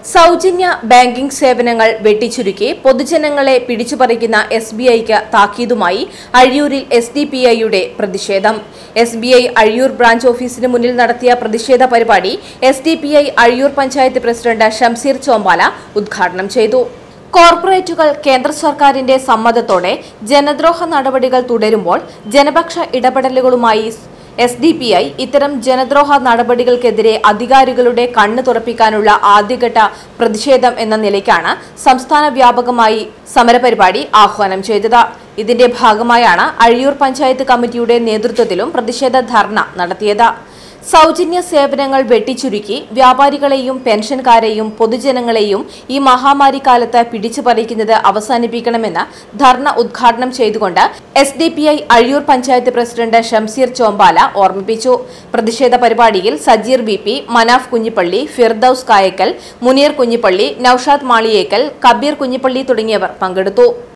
സൗജന്യ ബാങ്കിംഗ് സേവനങ്ങൾ വെട്ടിച്ചുരുക്കി പൊതുജനങ്ങളെ പിടിച്ചുപറിക്കുന്ന എസ് ബി ഐക്ക് താക്കീതുമായി അഴിയൂരിൽ എസ് ഡി പി ഐയുടെ പ്രതിഷേധം S B I Azhiyur branch ഓഫീസിന് മുന്നിൽ നടത്തിയ പ്രതിഷേധ പരിപാടി S D P I Azhiyur panchayat president Shamseer Chombala ഉദ്ഘാടനം ചെയ്തു കോർപ്പറേറ്റുകൾ കേന്ദ്ര സർക്കാരിന്റെ സമ്മതത്തോടെ ജനദ്രോഹ നടപടികൾ തുടരുമ്പോൾ ജനപക്ഷ ഇടപെടലുകളുമായി എസ് ഡി പി ഐ ഇത്തരം ജനദ്രോഹ നടപടികൾക്കെതിരെ അധികാരികളുടെ കണ്ണു തുറപ്പിക്കാനുള്ള ആദ്യഘട്ട പ്രതിഷേധം എന്ന നിലയ്ക്കാണ് സംസ്ഥാന വ്യാപകമായി സമരപരിപാടി ആഹ്വാനം ചെയ്തത് ഇതിന്റെ ഭാഗമായാണ് അഴിയൂർ പഞ്ചായത്ത് കമ്മിറ്റിയുടെ നേതൃത്വത്തിലും പ്രതിഷേധ ധർണ നടത്തിയത് സൗജന്യ സേവനങ്ങൾ വെട്ടിച്ചുരുക്കി വ്യാപാരികളെയും പെൻഷൻകാരെയും പൊതുജനങ്ങളെയും ഈ മഹാമാരി കാലത്ത് പിടിച്ചു പറിക്കുന്നത് അവസാനിപ്പിക്കണമെന്ന് ധർണ ഉദ്ഘാടനം ചെയ്തുകൊണ്ട് S D P I Azhiyur panchayat president Shamseer Chombala ഓർമ്മിപ്പിച്ചു പ്രതിഷേധ പരിപാടിയിൽ സജീർ ബി പി മനാഫ് കുഞ്ഞിപ്പള്ളി ഫിർദൌസ് കായക്കൽ മുനീർ കുഞ്ഞിപ്പള്ളി നൌഷാദ് മാളിയേക്കൽ കബീർ കുഞ്ഞിപ്പള്ളി തുടങ്ങിയവർ പങ്കെടുത്തു